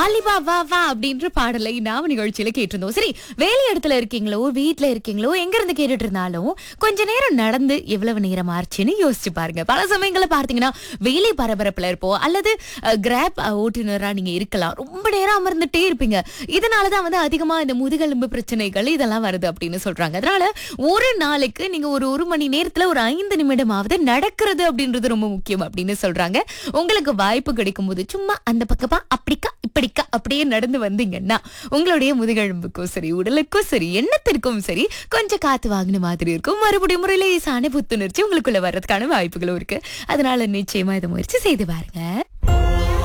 வாலிபா வா வா அப்படின்ற பாடலை நாம நிகழ்ச்சியில கேட்டிருந்தோம் சரி வேலை இடத்துல இருக்கீங்களோ வீட்ல இருக்கீங்களோ எங்க இருந்து கேட்டுட்டு இருந்தாலும் கொஞ்ச நேரம் நடந்து எவ்வளவு நேரம் ஆச்சுன்னு யோசிச்சு பாருங்க பல சமயங்கள பார்த்தீங்கன்னா வேலை பரபரப்புல இருப்போம் அல்லது கிராப் ஓட்டுநரா நீங்க இருக்கலாம் ரொம்ப நேரம் அமர்ந்துட்டே இருப்பீங்க இதனாலதான் வந்து அதிகமா இந்த முதுகெலும்பு பிரச்சனைகள் இதெல்லாம் வருது அப்படின்னு சொல்றாங்க அதனால ஒரு நாளைக்கு நீங்க ஒரு ஒரு மணி நேரத்துல ஒரு ஐந்து நிமிடமாவது நடக்கிறது அப்படின்றது ரொம்ப முக்கியம் அப்படின்னு சொல்றாங்க உங்களுக்கு வாய்ப்பு கிடைக்கும் போது சும்மா அந்த பக்கமா அப்படிக்கா இப்படிக்கா அப்படியே நடந்து வந்தீங்கன்னா உங்களுடைய முதுகெலும்புக்கும் சரி உடலுக்கும் சரி எண்ணத்திற்கும் சரி கொஞ்சம் காத்து வாங்கின மாதிரி இருக்கும் மறுபடியும் முறையில லேசான புத்துணர்ச்சி உங்களுக்குள்ள வர்றதுக்கான வாய்ப்புகளும் இருக்கு அதனால நிச்சயமா இதை முயற்சி செய்து பாருங்க